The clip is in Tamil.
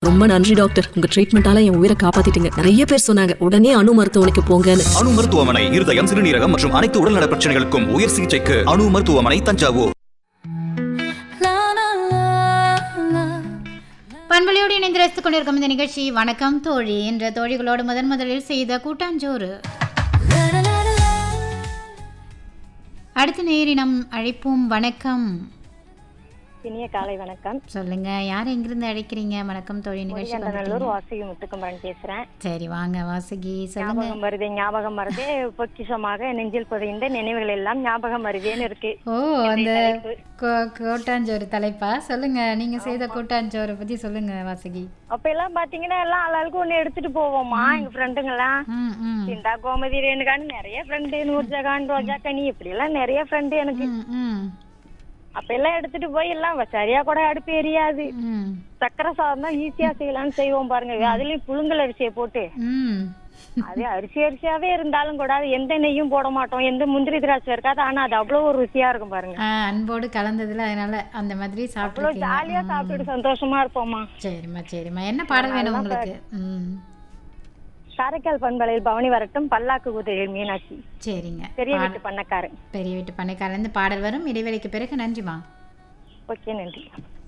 ரொம்ப நன்றி டாக்டர் உங்க ட்ரீட்மெண்டால என் உயிரை காப்பாத்திட்டீங்க நிறைய பேர் சொன்னாங்க உடனே அணு மருத்துவமனைக்கு போங்கன்னு அணு மருத்துவமனை இருதயம் சிறுநீரகம் மற்றும் அனைத்து உடல்நல பிரச்சனைகளுக்கும் உயர் சிகிச்சைக்கு அணு மருத்துவமனை தஞ்சாவூர் பண்பலையோடு இணைந்து ரசித்துக் கொண்டிருக்கும் இந்த நிகழ்ச்சி வணக்கம் தோழி என்ற தோழிகளோடு முதன் முதலில் செய்த கூட்டாஞ்சோறு அடுத்த நேரினம் அழைப்போம் வணக்கம் இனிய காலை வணக்கம் சொல்லுங்க யார் எங்கிருந்து அழைக்கிறீங்க வணக்கம் தோழி நிகழ்ச்சி நல்லூர் வந்துட்டீங்க. வாசுகி முத்துக்குமரன் பேசுறேன் சரி வாங்க வாசுகி சொல்லுங்க ஞாபகம் வருதே ஞாபகம் வருதே பொக்கிஷமாக நெஞ்சில் புதைந்த நினைவுகள் எல்லாம் ஞாபகம் வருதேன்னு இருக்கு ஓ அந்த கோ- கூட்டாஞ்சோறு தலைப்பா சொல்லுங்க நீங்க செய்த கூட்டாஞ்சோறு பத்தி சொல்லுங்க வாசுகி அப்ப எல்லாம் பாத்தீங்கன்னா எல்லாம் ஆளாளுக்கு ஒண்ணு எடுத்துட்டு போவோமா எங்க ஃப்ரெண்டுங்க எல்லாம் ம் ம் சிந்தா கோமதி ரேணுகான்னு நிறைய ஃப்ரெண்டு நூர்ஜகான் ரோஜா கனி இப்படி எல்லாம் நிறைய ஃப்ரெண்டு எனக்கு ம் ம் அப்ப எல்லாம் எடுத்துட்டு போய் எல்லாம் சரியா கூட அடுப்பு எரியாது ம் சக்கரை சாதம் தான் ஈஸியா செய்யலாம்னு செய்வோம் பாருங்க அதுலயும் புழுங்கல் அரிசியை போட்டு ம் அது அரிசி அரிசியாவே இருந்தாலும் கூட அது எந்த நெய்யும் போட மாட்டோம் எந்த முந்திரி திராட்சை இருக்காது ஆனா அது அவ்வளவு ஒரு ருசியா இருக்கும் பாருங்க ஆ, அன்போடு கலந்ததுல அதனால அந்த மாதிரி அவ்வளவு சாப்பிட்டுருக்கீங்க ஜாலியா சாப்பிட்டுட்டு சந்தோஷமா இருப்போமா சரிம்மா சரிம்மா என்ன பாடல் வேணும் உங்களுக்கு ம் காரைக்கால் பண்பலையில் பவனி வரட்டும் பல்லாக்கு குதிரை மீனாட்சி சரிங்க பெரிய பாட- வீட்டு பண்ணக்காரன் பெரிய வீட்டு பண்ணைக்காலேருந்து பாடல் வரும் இடைவேளைக்கு பிறகு நன்றிமா ஓகே நன்றி